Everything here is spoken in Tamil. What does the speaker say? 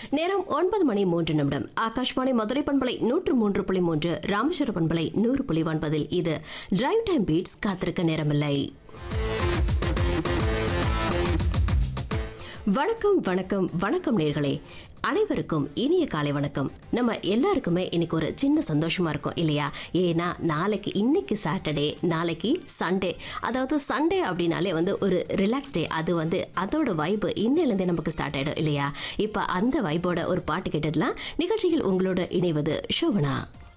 நேரம் ஒன்பது மணி மூன்று நிமிடம் ஆகாஷ்வாணி மதுரை பண்பலை நூற்று மூன்று புள்ளி மூன்று ராமேஸ்வர பண்பலை நூறு புள்ளி ஒன்பதில் இது டிரைவ் டைம் பீட்ஸ் காத்திருக்க நேரமில்லை வணக்கம் வணக்கம் வணக்கம் நேர்களே அனைவருக்கும் இனிய காலை வணக்கம் நம்ம எல்லாருக்குமே இன்னைக்கு ஒரு சின்ன சந்தோஷமா இருக்கும் இல்லையா ஏன்னா நாளைக்கு இன்னைக்கு சாட்டர்டே நாளைக்கு சண்டே அதாவது சண்டே அப்படின்னாலே வந்து ஒரு ரிலாக்ஸ் டே அது வந்து அதோட வைப்பு இன்னிலேருந்தே நமக்கு ஸ்டார்ட் ஆயிடும் இல்லையா இப்போ அந்த வைப்போட ஒரு பாட்டு கேட்டுடலாம் நிகழ்ச்சியில் உங்களோட இணைவது ஷோபனா